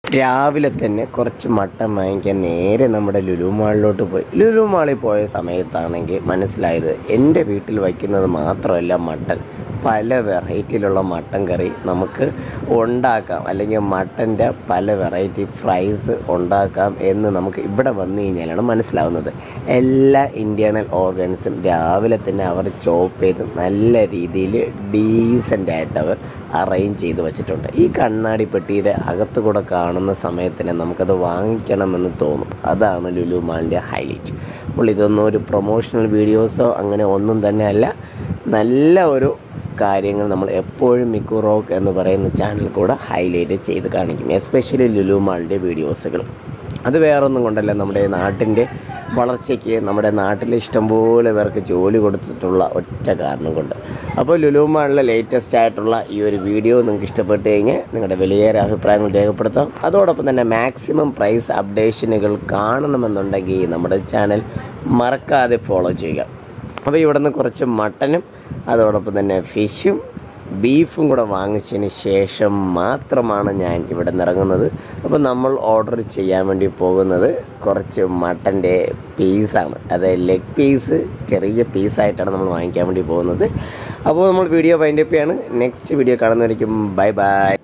രാവിലെ തന്നെ കുറച്ച് മട്ടൻ വാങ്ങിക്കാൻ നേരെ നമ്മുടെ ലുലു മാളിലോട്ട് പോയി ലുലു മാളിൽ പോയ സമയത്താണെങ്കിൽ മനസ്സിലായത് എൻ്റെ വീട്ടിൽ വയ്ക്കുന്നത് മാത്രമല്ല മട്ടൻ പല വെറൈറ്റിയിലുള്ള മട്ടൻ കറി നമുക്ക് ഉണ്ടാക്കാം അല്ലെങ്കിൽ മട്ടൻ്റെ പല വെറൈറ്റി ഫ്രൈസ് ഉണ്ടാക്കാം എന്ന് നമുക്ക് ഇവിടെ വന്നു കഴിഞ്ഞാലാണ് മനസ്സിലാവുന്നത് എല്ലാ ഇന്റേണൽ ഓർഗൻസും രാവിലെ തന്നെ അവർ ചോപ്പ് ചെയ്ത് നല്ല രീതിയിൽ ഡീസൻ്റ് ആയിട്ട് അവർ അറേഞ്ച് ചെയ്ത് വെച്ചിട്ടുണ്ട് ഈ കണ്ണാടി പെട്ടിയുടെ അകത്ത് കൂടെ കാണുന്ന സമയത്തിന് നമുക്കത് വാങ്ങിക്കണമെന്ന് തോന്നും അതാണ് ലുലു മാളിൻ്റെ ഹൈലൈറ്റ് അപ്പോൾ ഇതൊന്നും ഒരു പ്രൊമോഷണൽ വീഡിയോസോ അങ്ങനെ ഒന്നും തന്നെ അല്ല നല്ല ഒരു കാര്യങ്ങൾ നമ്മൾ എപ്പോഴും മിക്കു റോക്ക് എന്ന് പറയുന്ന ചാനൽ കൂടെ ഹൈലൈറ്റ് ചെയ്ത് കാണിക്കും എസ്പെഷ്യലി ലുലു മാളിൻ്റെ വീഡിയോസുകൾ അത് വേറൊന്നും കൊണ്ടല്ല നമ്മുടെ നാട്ടിൻ്റെ വളർച്ചയ്ക്ക് നമ്മുടെ നാട്ടിൽ ഇഷ്ടംപോലെ പേർക്ക് ജോലി കൊടുത്തിട്ടുള്ള ഒറ്റ കാരണം കൊണ്ട് അപ്പോൾ ലുലു മാളിലെ ലേറ്റസ്റ്റ് ആയിട്ടുള്ള ഈ ഒരു വീഡിയോ നിങ്ങൾക്ക് ഇഷ്ടപ്പെട്ട് കഴിഞ്ഞാൽ നിങ്ങളുടെ വിലയേറെ അഭിപ്രായങ്ങൾ രേഖപ്പെടുത്താം അതോടൊപ്പം തന്നെ മാക്സിമം പ്രൈസ് അപ്ഡേഷനുകൾ കാണണമെന്നുണ്ടെങ്കിൽ നമ്മുടെ ചാനൽ മറക്കാതെ ഫോളോ ചെയ്യുക അപ്പോൾ ഇവിടെ നിന്ന് കുറച്ച് മട്ടനും അതോടൊപ്പം തന്നെ ഫിഷും ബീഫും കൂടെ വാങ്ങിച്ചതിന് ശേഷം മാത്രമാണ് ഞാൻ ഇവിടെ നിന്ന് ഇറങ്ങുന്നത് അപ്പോൾ നമ്മൾ ഓർഡർ ചെയ്യാൻ വേണ്ടി പോകുന്നത് കുറച്ച് മട്ടൻ്റെ പീസാണ് അതായത് ലെഗ് പീസ് ചെറിയ പീസായിട്ടാണ് നമ്മൾ വാങ്ങിക്കാൻ വേണ്ടി പോകുന്നത് അപ്പോൾ നമ്മൾ വീഡിയോ വൈൻഡപ്പ് ചെയ്യാണ് നെക്സ്റ്റ് വീഡിയോ കാണുന്നവരിക്കും ബൈ ബൈ